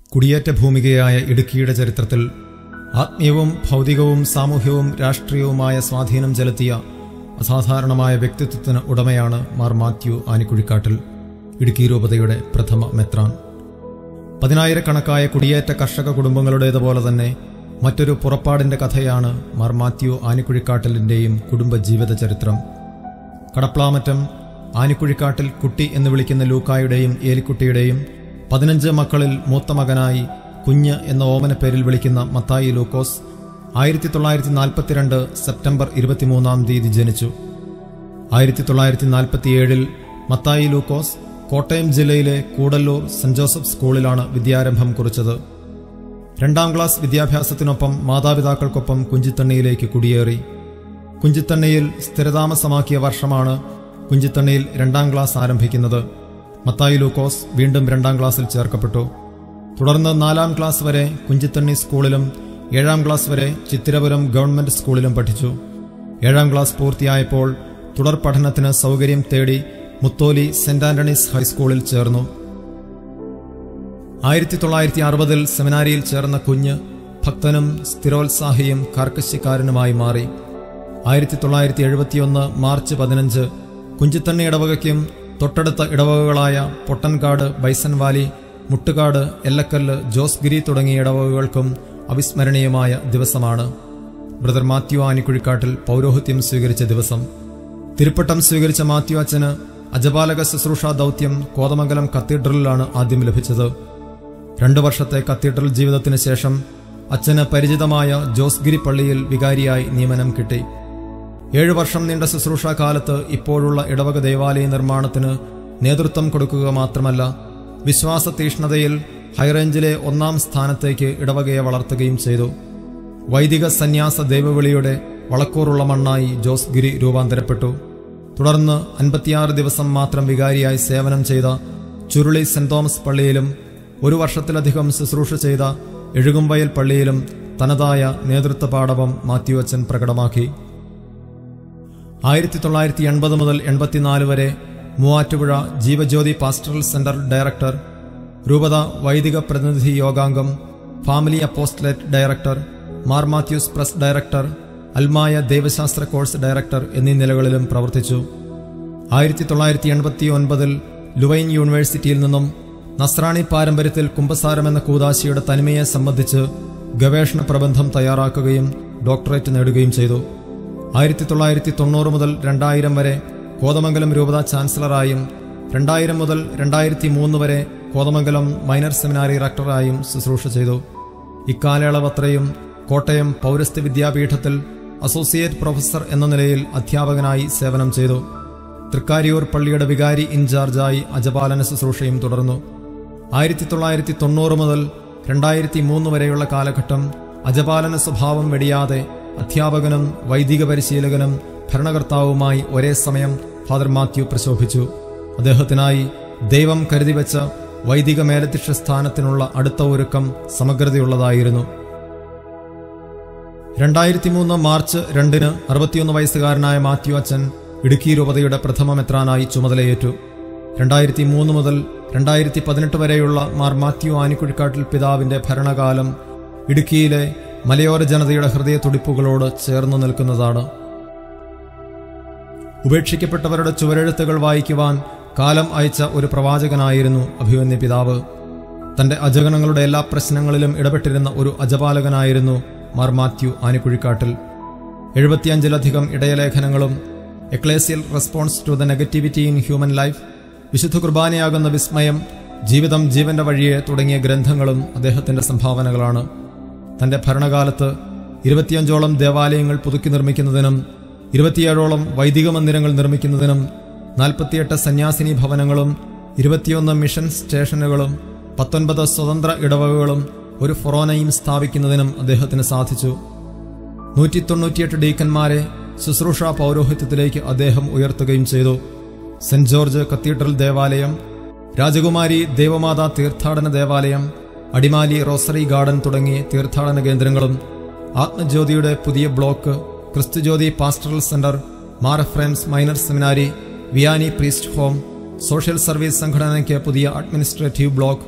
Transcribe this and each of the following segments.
കുടിയേറ്റ ഭൂമികയായ ഇടുക്കിയുടെ ചരിത്രത്തിൽ ആത്മീയവും ഭൗതികവും സാമൂഹ്യവും രാഷ്ട്രീയവുമായ സ്വാധീനം ചെലുത്തിയ അസാധാരണമായ വ്യക്തിത്വത്തിന് ഉടമയാണ് മാർ മാത്യു ആനിക്കുഴിക്കാട്ടിൽ ഇടുക്കി രൂപതയുടെ പ്രഥമ മെത്രാൻ പതിനായിരക്കണക്കായ കുടിയേറ്റ കർഷക കുടുംബങ്ങളുടേതുപോലെ തന്നെ മറ്റൊരു പുറപ്പാടിന്റെ കഥയാണ് മാർ മാത്യു ആനിക്കുഴിക്കാട്ടിലിന്റെയും കുടുംബജീവിത ചരിത്രം കടപ്ലാമറ്റം ആനിക്കുഴിക്കാട്ടിൽ കുട്ടി എന്ന് വിളിക്കുന്ന ലൂക്കായുടെയും ഏലിക്കുട്ടിയുടെയും പതിനഞ്ച് മക്കളിൽ മൂത്ത മകനായി കുഞ്ഞ് എന്ന ഓമന പേരിൽ വിളിക്കുന്ന മത്തായി ലൂക്കോസ് ആയിരത്തി തൊള്ളായിരത്തി നാൽപ്പത്തിരണ്ട് സെപ്റ്റംബർ ഇരുപത്തിമൂന്നാം തീയതി ജനിച്ചു ആയിരത്തി തൊള്ളായിരത്തി നാൽപ്പത്തിയേഴിൽ മത്തായി ലൂക്കോസ് കോട്ടയം ജില്ലയിലെ കൂടല്ലൂർ സെന്റ് ജോസഫ് സ്കൂളിലാണ് വിദ്യാരംഭം കുറിച്ചത് രണ്ടാം ക്ലാസ് വിദ്യാഭ്യാസത്തിനൊപ്പം മാതാപിതാക്കൾക്കൊപ്പം കുഞ്ചിത്തണ്ണിയിലേക്ക് കുടിയേറി കുഞ്ചിത്തണ്ണിയിൽ സ്ഥിരതാമസമാക്കിയ വർഷമാണ് കുഞ്ചിത്തണ്ണിയിൽ രണ്ടാം ക്ലാസ് ആരംഭിക്കുന്നത് മത്തായി ലൂക്കോസ് വീണ്ടും രണ്ടാം ക്ലാസ്സിൽ ചേർക്കപ്പെട്ടു തുടർന്ന് നാലാം ക്ലാസ് വരെ കുഞ്ചിത്തണ്ണി സ്കൂളിലും ഏഴാം ക്ലാസ് വരെ ചിത്തിരപുരം ഗവൺമെന്റ് സ്കൂളിലും പഠിച്ചു ഏഴാം ക്ലാസ് പൂർത്തിയായപ്പോൾ തുടർ പഠനത്തിന് സൗകര്യം തേടി മുത്തോലി സെന്റ് ആന്റണീസ് ഹൈസ്കൂളിൽ ചേർന്നു ആയിരത്തി തൊള്ളായിരത്തി അറുപതിൽ സെമിനാരിയിൽ ചേർന്ന കുഞ്ഞ് ഭക്തനും സ്ഥിരോത്സാഹിയും കാർക്കശ്യക്കാരനുമായി മാറി ആയിരത്തി തൊള്ളായിരത്തി എഴുപത്തിയൊന്ന് മാർച്ച് പതിനഞ്ച് കുഞ്ചിത്തണ്ണി ഇടവകയ്ക്കും തൊട്ടടുത്ത ഇടവകകളായ പൊട്ടൻകാട് ബൈസൺ വാലി മുട്ടുകാട് എല്ലക്കല്ല് ജോസ്ഗിരി തുടങ്ങിയ ഇടവകകൾക്കും അവിസ്മരണീയമായ ദിവസമാണ് ബ്രദർ മാത്യു ആനിക്കുഴിക്കാട്ടിൽ പൗരോഹിത്യം സ്വീകരിച്ച ദിവസം തിരുപ്പട്ടം സ്വീകരിച്ച മാത്യു അച്ഛന് അജപാലക ശുശ്രൂഷ ദൗത്യം കോതമംഗലം കത്തീഡ്രലിലാണ് ആദ്യം ലഭിച്ചത് രണ്ടു വർഷത്തെ കത്തീഡ്രൽ ജീവിതത്തിന് ശേഷം അച്ഛന് പരിചിതമായ ജോസ്ഗിരി പള്ളിയിൽ വികാരിയായി നിയമനം കിട്ടി ഏഴു വർഷം നീണ്ട ശുശ്രൂഷാ കാലത്ത് ഇപ്പോഴുള്ള ഇടവക ദേവാലയ നിർമ്മാണത്തിന് നേതൃത്വം കൊടുക്കുക മാത്രമല്ല വിശ്വാസ തീഷ്ണതയിൽ ഹൈറേഞ്ചിലെ ഒന്നാം സ്ഥാനത്തേക്ക് ഇടവകയെ വളർത്തുകയും ചെയ്തു വൈദിക സന്യാസ ദൈവവിളിയുടെ വളക്കൂറുള്ള മണ്ണായി ജോസ് ഗിരി രൂപാന്തരപ്പെട്ടു തുടർന്ന് അൻപത്തിയാറ് ദിവസം മാത്രം വികാരിയായി സേവനം ചെയ്ത ചുരുളി സെന്റ് തോമസ് പള്ളിയിലും ഒരു വർഷത്തിലധികം ശുശ്രൂഷ ചെയ്ത എഴുകുംവയൽ പള്ളിയിലും തനതായ നേതൃത്വ പാടവം മാത്യു അച്ഛൻ പ്രകടമാക്കി ആയിരത്തി തൊള്ളായിരത്തി എൺപത് മുതൽ എൺപത്തിനാല് വരെ Muvattupuzha Jeevajyothi pastoral centre director രൂപത വൈദിക പ്രതിനിധി യോഗാംഗം family apostolate director Mar Mathews press director അൽമായ ദൈവശാസ്ത്ര കോഴ്സ് ഡയറക്ടർ എന്നീ നിലകളിലും പ്രവർത്തിച്ചു ആയിരത്തി തൊള്ളായിരത്തി എൺപത്തി ഒൻപതിൽ ലുവൈൻ യൂണിവേഴ്സിറ്റിയിൽ നിന്നും നസ്രാണി പാരമ്പര്യത്തിൽ കുംഭസാരം എന്ന കൂതാശിയുടെ തനിമയെ സംബന്ധിച്ച് ഗവേഷണ പ്രബന്ധം തയ്യാറാക്കുകയും ഡോക്ടറേറ്റ് നേടുകയും ചെയ്തു ആയിരത്തി തൊള്ളായിരത്തി തൊണ്ണൂറ് മുതൽ രണ്ടായിരം വരെ കോതമംഗലം രൂപത ചാൻസലറായും രണ്ടായിരം മുതൽ രണ്ടായിരത്തി മൂന്ന് വരെ കോതമംഗലം മൈനർ സെമിനാരി റക്ടറായും ശുശ്രൂഷ ചെയ്തു ഇക്കാലയളവത്രയും കോട്ടയം പൗരസ്ത്യ വിദ്യാപീഠത്തിൽ അസോസിയേറ്റ് പ്രൊഫസർ എന്ന നിലയിൽ അധ്യാപകനായി സേവനം ചെയ്തു തൃക്കാരിയൂർ പള്ളിയുടെ വികാരി ഇൻചാർജായി അജപാലന ശുശ്രൂഷയും തുടർന്നു ആയിരത്തി തൊള്ളായിരത്തി തൊണ്ണൂറ് മുതൽ രണ്ടായിരത്തി മൂന്ന് വരെയുള്ള കാലഘട്ടം അജപാലന സ്വഭാവം വെടിയാതെ അധ്യാപകനും വൈദിക പരിശീലകനും ഭരണകർത്താവുമായി ഒരേ സമയം ഫാദർ മാത്യു പ്രശോഭിച്ചു അദ്ദേഹത്തിനായി ദൈവം കരുതിവെച്ച വൈദിക മേലധ്യക്ഷ സ്ഥാനത്തിനുള്ള അടുത്ത ഒരുക്കം സമഗ്രതയുള്ളതായിരുന്നു രണ്ടായിരത്തി മൂന്ന് മാർച്ച് രണ്ടിന് അറുപത്തിയൊന്ന് വയസ്സുകാരനായ മാത്യു അച്ഛൻ ഇടുക്കി രൂപതയുടെ പ്രഥമ മെത്രാനായി ചുമതലയേറ്റു രണ്ടായിരത്തി മൂന്ന് മുതൽ രണ്ടായിരത്തി പതിനെട്ട് വരെയുള്ള മാർ മാത്യു ആനിക്കുഴിക്കാട്ടിൽ പിതാവിന്റെ ഭരണകാലം ഇടുക്കിയിലെ മലയോര ജനതയുടെ ഹൃദയ തുടിപ്പുകളോട് ചേർന്നു നിൽക്കുന്നതാണ് ഉപേക്ഷിക്കപ്പെട്ടവരുടെ ചുവരെഴുത്തുകൾ വായിക്കുവാൻ കാലം അയച്ച ഒരു പ്രവാചകനായിരുന്നു അഭിമന്യ പിതാവ് തന്റെ അജഗണങ്ങളുടെ എല്ലാ പ്രശ്നങ്ങളിലും ഇടപെട്ടിരുന്ന ഒരു അജപാലകനായിരുന്നു മാർ മാത്യു ആനിക്കുഴിക്കാട്ടിൽ എഴുപത്തിയഞ്ചിലധികം ഇടയലേഖനങ്ങളും ecclesial response to the negativity in human life വിശുദ്ധ കുർബാനയാകുന്ന വിസ്മയം ജീവിതം ജീവന്റെ വഴിയെ തുടങ്ങിയ ഗ്രന്ഥങ്ങളും അദ്ദേഹത്തിന്റെ സംഭാവനകളാണ് തന്റെ ഭരണകാലത്ത് ഇരുപത്തിയഞ്ചോളം ദേവാലയങ്ങൾ പുതുക്കി നിർമ്മിക്കുന്നതിനും ഇരുപത്തിയേഴോളം വൈദിക മന്ദിരങ്ങൾ നിർമ്മിക്കുന്നതിനും നാൽപ്പത്തിയെട്ട് സന്യാസിനി ഭവനങ്ങളും ഇരുപത്തിയൊന്ന് മിഷൻ സ്റ്റേഷനുകളും പത്തൊൻപത് സ്വതന്ത്ര ഇടവകകളും ഒരു ഫൊറോനയും സ്ഥാപിക്കുന്നതിനും അദ്ദേഹത്തിന് സാധിച്ചു നൂറ്റി തൊണ്ണൂറ്റിയെട്ട് ഡീക്കന്മാരെ ശുശ്രൂഷ പൗരോഹിത്യത്തിലേക്ക് അദ്ദേഹം ഉയർത്തുകയും ചെയ്തു സെന്റ് ജോർജ് കത്തീഡ്രൽ ദേവാലയം രാജകുമാരി ദേവമാതാ തീർത്ഥാടന ദേവാലയം അടിമാലി റോസറി ഗാർഡൻ തുടങ്ങിയ തീർത്ഥാടന കേന്ദ്രങ്ങളും ആത്മജ്യോതിയുടെ പുതിയ block Kristujyothi pastoral centre Mar ഫ്രേംസ് minor seminary Vianney priest home social service സംഘടനയ്ക്ക് പുതിയ administrative block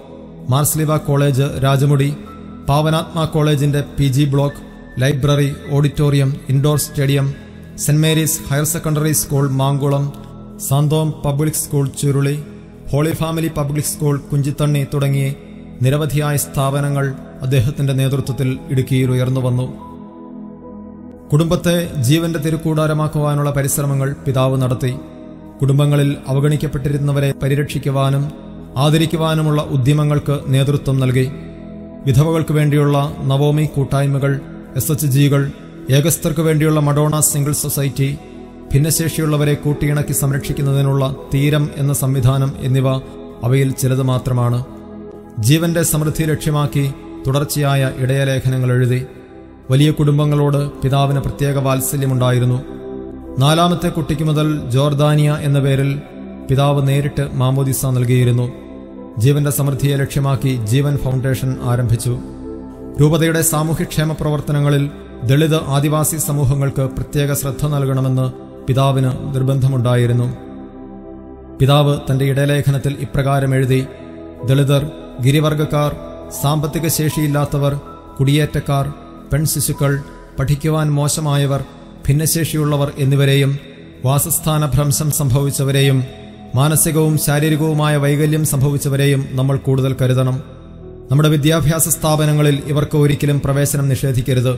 Marsliva college Rajamudi Pavanatma കോളേജിന്റെ P G block library auditorium indoor stadium സെന്റ് Mary's higher secondary school Mankulam Santhome public school Churuli holy family public school Kunchithanni തുടങ്ങി നിരവധിയായ സ്ഥാപനങ്ങൾ അദ്ദേഹത്തിന്റെ നേതൃത്വത്തിൽ ഇടുക്കിയിൽ ഉയർന്നു വന്നു കുടുംബത്തെ ജീവന്റെ തിരുക്കൂടാരമാക്കുവാനുള്ള പരിശ്രമങ്ങൾ പിതാവ് നടത്തി കുടുംബങ്ങളിൽ അവഗണിക്കപ്പെട്ടിരുന്നവരെ പരിരക്ഷിക്കുവാനും ആദരിക്കുവാനുമുള്ള ഉദ്യമങ്ങൾക്ക് നേതൃത്വം നൽകി വിധവകൾക്ക് വേണ്ടിയുള്ള നവോമി കൂട്ടായ്മകൾ എസ് എച്ച് ജികൾ ഏകസ്ഥർക്ക് വേണ്ടിയുള്ള മഡോണ സിംഗിൾ സൊസൈറ്റി ഭിന്നശേഷിയുള്ളവരെ കൂട്ടിയിണക്കി സംരക്ഷിക്കുന്നതിനുള്ള തീരം എന്ന സംവിധാനം എന്നിവ അവയിൽ ചിലത് മാത്രമാണ് ജീവന്റെ സമൃദ്ധി ലക്ഷ്യമാക്കി തുടർച്ചയായ ഇടയലേഖനങ്ങൾ എഴുതി വലിയ കുടുംബങ്ങളോട് പിതാവിന് പ്രത്യേക വാത്സല്യമുണ്ടായിരുന്നു നാലാമത്തെ കുട്ടിക്ക് മുതൽ ജോർദാനിയ എന്ന പേരിൽ പിതാവ് നേരിട്ട് മാമോദിസ നൽകിയിരുന്നു ജീവന്റെ സമൃദ്ധിയെ ലക്ഷ്യമാക്കി ജീവൻ ഫൗണ്ടേഷൻ ആരംഭിച്ചു രൂപതയുടെ സാമൂഹ്യക്ഷേമ പ്രവർത്തനങ്ങളിൽ ദളിത് ആദിവാസി സമൂഹങ്ങൾക്ക് പ്രത്യേക ശ്രദ്ധ നൽകണമെന്ന് പിതാവിന് നിർബന്ധമുണ്ടായിരുന്നു പിതാവ് തന്റെ ഇടലേഖനത്തിൽ ഇപ്രകാരം എഴുതി ദളിതർ ഗിരിവർഗക്കാർ സാമ്പത്തിക ശേഷിയില്ലാത്തവർ കുടിയേറ്റക്കാർ പെൺശിശുക്കൾ പഠിക്കുവാൻ മോശമായവർ ഭിന്നശേഷിയുള്ളവർ എന്നിവരെയും വാസസ്ഥാന ഭ്രംശം സംഭവിച്ചവരെയും മാനസികവും ശാരീരികവുമായ വൈകല്യം സംഭവിച്ചവരെയും നമ്മൾ കൂടുതൽ കരുതണം നമ്മുടെ വിദ്യാഭ്യാസ സ്ഥാപനങ്ങളിൽ ഇവർക്ക് ഒരിക്കലും പ്രവേശനം നിഷേധിക്കരുത്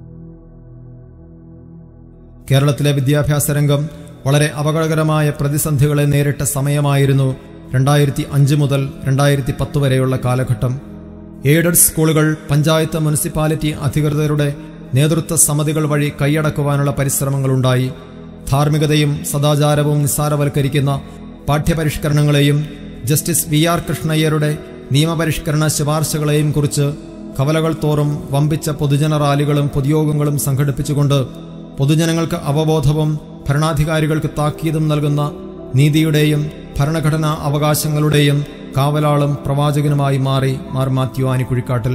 കേരളത്തിലെ വിദ്യാഭ്യാസ രംഗം വളരെ അപകടകരമായ പ്രതിസന്ധികളെ നേരിട്ട സമയമായിരുന്നു രണ്ടായിരത്തി അഞ്ച് മുതൽ രണ്ടായിരത്തി പത്ത് വരെയുള്ള കാലഘട്ടം എയ്ഡഡ് സ്കൂളുകൾ പഞ്ചായത്ത് മുനിസിപ്പാലിറ്റി അധികൃതരുടെ നേതൃത്വ സമിതികൾ വഴി കൈയടക്കുവാനുള്ള പരിശ്രമങ്ങളുണ്ടായി ധാർമ്മികതയും സദാചാരവും നിസ്സാരവൽക്കരിക്കുന്ന പാഠ്യപരിഷ്കരണങ്ങളെയും ജസ്റ്റിസ് വി ആർ കൃഷ്ണയ്യരുടെ നിയമപരിഷ്കരണ ശുപാർശകളെയും കുറിച്ച് കവലകൾ തോറും വമ്പിച്ച പൊതുജന റാലികളും പൊതുയോഗങ്ങളും സംഘടിപ്പിച്ചുകൊണ്ട് പൊതുജനങ്ങൾക്ക് അവബോധവും ഭരണാധികാരികൾക്ക് താക്കീതും നൽകുന്ന നീതിയുടെയും ഭരണഘടനാ അവകാശങ്ങളുടെയും കാവലാളും പ്രവാചകനുമായി മാറി മാർ മാത്യു ആനിക്കുഴിക്കാട്ടിൽ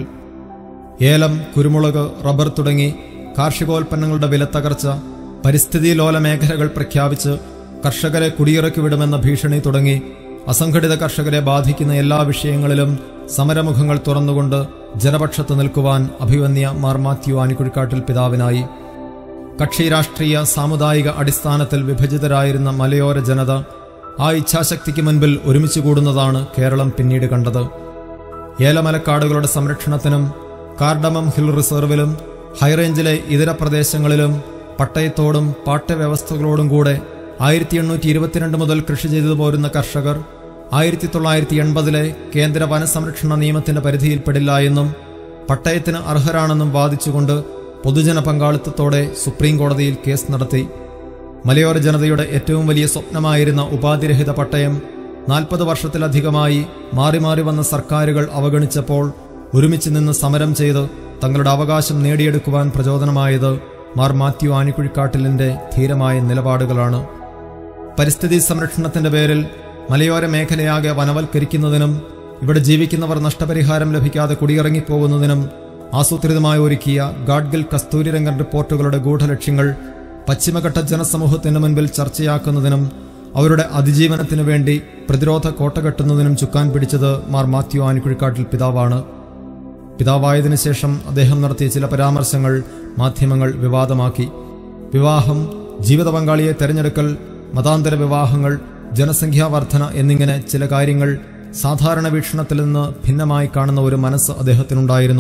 ഏലം കുരുമുളക് റബ്ബർ തുടങ്ങി കാർഷികോൽപ്പന്നങ്ങളുടെ വിലത്തകർച്ച പരിസ്ഥിതി ലോല മേഖലകൾ പ്രഖ്യാപിച്ച് കർഷകരെ കുടിയിറക്കി വിടുമെന്ന ഭീഷണി തുടങ്ങി അസംഘടിത കർഷകരെ ബാധിക്കുന്ന എല്ലാ വിഷയങ്ങളിലും സമരമുഖങ്ങൾ തുറന്നുകൊണ്ട് ജനപക്ഷത്ത് നിൽക്കുവാൻ അഭിവന്യ മാർ മാത്യു ആനിക്കുഴിക്കാട്ടിൽ പിതാവിനായി കക്ഷി രാഷ്ട്രീയ സാമുദായിക അടിസ്ഥാനത്തിൽ വിഭജിതരായിരുന്ന മലയോര ജനത ആ ഇച്ഛാശക്തിക്ക് മുൻപിൽ ഒരുമിച്ച് കൂടുന്നതാണ് കേരളം പിന്നീട് കണ്ടത് ഏലമലക്കാടുകളുടെ സംരക്ഷണത്തിനും കാർഡമം ഹിൽ റിസർവിലും ഹൈറേഞ്ചിലെ ഇതര പ്രദേശങ്ങളിലും പട്ടയത്തോടും പാട്ടവ്യവസ്ഥകളോടും കൂടെ ആയിരത്തി എണ്ണൂറ്റി ഇരുപത്തിരണ്ട് മുതൽ കൃഷി ചെയ്തു പോരുന്ന കർഷകർ ആയിരത്തി തൊള്ളായിരത്തി എൺപതിലെ കേന്ദ്ര വനസംരക്ഷണ നിയമത്തിന്റെ പരിധിയിൽപ്പെടില്ല എന്നും പട്ടയത്തിന് അർഹരാണെന്നും വാദിച്ചുകൊണ്ട് പൊതുജന പങ്കാളിത്തത്തോടെ സുപ്രീം കോടതിയിൽ കേസ് നടത്തി മലയോര ജനതയുടെ ഏറ്റവും വലിയ സ്വപ്നമായിരുന്ന ഉപാധിരഹിത പട്ടയം നാൽപ്പത് വർഷത്തിലധികമായി മാറി മാറി വന്ന സർക്കാരുകൾ അവഗണിച്ചപ്പോൾ ഒരുമിച്ച് നിന്ന് സമരം ചെയ്ത് തങ്ങളുടെ അവകാശം നേടിയെടുക്കുവാൻ പ്രചോദനമായത് മാർ മാത്യു ആനിക്കുഴിക്കാട്ടിലിന്റെ ധീരമായ നിലപാടുകളാണ് പരിസ്ഥിതി സംരക്ഷണത്തിന്റെ പേരിൽ മലയോര മേഖലയാകെ വനവൽക്കരിക്കുന്നതിനും ഇവിടെ ജീവിക്കുന്നവർ നഷ്ടപരിഹാരം ലഭിക്കാതെ കുടിയിറങ്ങിപ്പോകുന്നതിനും ആസൂത്രിതമായി ഒരുക്കിയ ഗാഡ്ഗിൽ കസ്തൂരിരംഗൻ റിപ്പോർട്ടുകളുടെ ഗൂഢലക്ഷ്യങ്ങൾ പശ്ചിമഘട്ട ജനസമൂഹത്തിന് മുൻപിൽ ചർച്ചയാക്കുന്നതിനും അവരുടെ അതിജീവനത്തിനു വേണ്ടി പ്രതിരോധ കോട്ട കെട്ടുന്നതിനും ചുക്കാൻ പിടിച്ചത് മാർ മാത്യു ആനിക്കുഴിക്കാട്ടിൽ പിതാവാണ് പിതാവായതിനു ശേഷം അദ്ദേഹം നടത്തിയ ചില പരാമർശങ്ങൾ മാധ്യമങ്ങൾ വിവാദമാക്കി വിവാഹം ജീവിത പങ്കാളിയെ തെരഞ്ഞെടുക്കൽ മതാന്തര വിവാഹങ്ങൾ ജനസംഖ്യാ വർധന എന്നിങ്ങനെ ചില കാര്യങ്ങൾ സാധാരണ വീക്ഷണത്തിൽ നിന്ന് ഭിന്നമായി കാണുന്ന ഒരു മനസ്സ് അദ്ദേഹത്തിനുണ്ടായിരുന്നു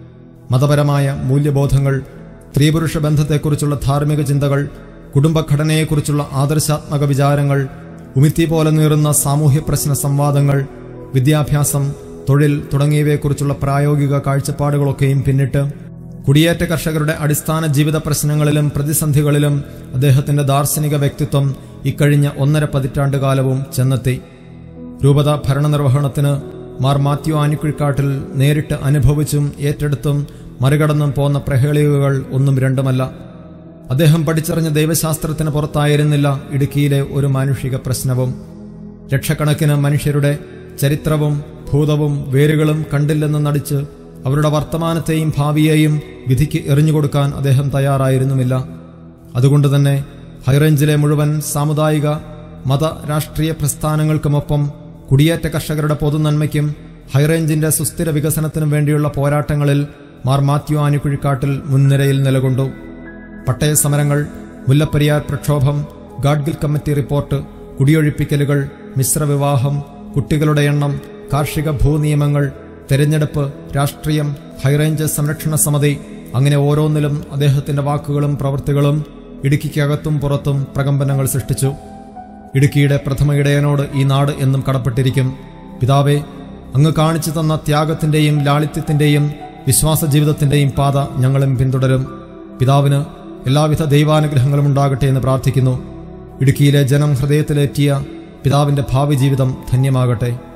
മതപരമായ മൂല്യബോധങ്ങൾ സ്ത്രീപുരുഷ ബന്ധത്തെക്കുറിച്ചുള്ള ധാർമ്മിക ചിന്തകൾ കുടുംബഘടനയെക്കുറിച്ചുള്ള ആദർശാത്മക വിചാരങ്ങൾ ഉമിത്തി പോലെ നീറുന്ന സാമൂഹ്യ പ്രശ്ന സംവാദങ്ങൾ വിദ്യാഭ്യാസം തൊഴിൽ തുടങ്ങിയവയെക്കുറിച്ചുള്ള പ്രായോഗിക കാഴ്ചപ്പാടുകളൊക്കെയും പിന്നിട്ട് കുടിയേറ്റ കർഷകരുടെ അടിസ്ഥാന ജീവിത പ്രശ്നങ്ങളിലും പ്രതിസന്ധികളിലും അദ്ദേഹത്തിന്റെ ദാർശനിക വ്യക്തിത്വം ഇക്കഴിഞ്ഞ ഒന്നര പതിറ്റാണ്ട് കാലവും ചെന്നെത്തി രൂപത ഭരണനിർവഹണത്തിന് മാർ മാത്യു ആനിക്കുഴിക്കാട്ടിൽ നേരിട്ട് അനുഭവിച്ചും ഏറ്റെടുത്തും മറികടന്നും പോന്ന പ്രഹേളികകൾ ഒന്നും രണ്ടുമല്ല അദ്ദേഹം പഠിച്ചറിഞ്ഞ ദൈവശാസ്ത്രത്തിന് പുറത്തായിരുന്നില്ല ഇടുക്കിയിലെ ഒരു മാനുഷിക പ്രശ്നവും ലക്ഷക്കണക്കിന് മനുഷ്യരുടെ ചരിത്രവും ഭൂതവും വേരുകളും കണ്ടില്ലെന്ന് നടിച്ച് അവരുടെ വർത്തമാനത്തെയും ഭാവിയെയും വിധിക്ക് എറിഞ്ഞുകൊടുക്കാൻ അദ്ദേഹം തയ്യാറായിരുന്നുമില്ല അതുകൊണ്ട് തന്നെ ഹൈറേഞ്ചിലെ മുഴുവൻ സാമുദായിക മത രാഷ്ട്രീയ പ്രസ്ഥാനങ്ങൾക്കുമൊപ്പം കുടിയേറ്റ കർഷകരുടെ പൊതുനന്മയ്ക്കും ഹൈറേഞ്ചിന്റെ സുസ്ഥിര വികസനത്തിനും വേണ്ടിയുള്ള പോരാട്ടങ്ങളിൽ മാർ മാത്യു ആനിക്കുഴിക്കാട്ടിൽ മുൻനിരയിൽ നിലകൊണ്ടു പട്ടയ സമരങ്ങൾ മുല്ലപ്പെരിയാർ പ്രക്ഷോഭം ഗാഡ്ഗിൽ കമ്മിറ്റി റിപ്പോർട്ട് കുടിയൊഴിപ്പിക്കലുകൾ മിശ്രവിവാഹം കുട്ടികളുടെ എണ്ണം കാർഷിക ഭൂനിയമങ്ങൾ തെരഞ്ഞെടുപ്പ് രാഷ്ട്രീയം ഹൈറേഞ്ച് സംരക്ഷണ സമിതി അങ്ങനെ ഓരോന്നിലും അദ്ദേഹത്തിന്റെ വാക്കുകളും പ്രവൃത്തികളും ഇടുക്കിക്കകത്തും പുറത്തും പ്രകമ്പനങ്ങൾ സൃഷ്ടിച്ചു ഇടുക്കിയുടെ പ്രഥമ ഇടയനോട് ഈ നാട് എന്നും കടപ്പെട്ടിരിക്കും പിതാവേ അങ്ങ് കാണിച്ചു തന്ന ത്യാഗത്തിന്റെയും ലാളിത്യത്തിന്റെയും വിശ്വാസ ജീവിതത്തിന്റെയും പാത ഞങ്ങളും പിന്തുടരും പിതാവിന് എല്ലാവിധ ദൈവാനുഗ്രഹങ്ങളും ഉണ്ടാകട്ടെ എന്ന് പ്രാർത്ഥിക്കുന്നു ഇടുക്കിയിലെ ജനം ഹൃദയത്തിലേറ്റിയ പിതാവിന്റെ ഭാവി ജീവിതം ധന്യമാകട്ടെ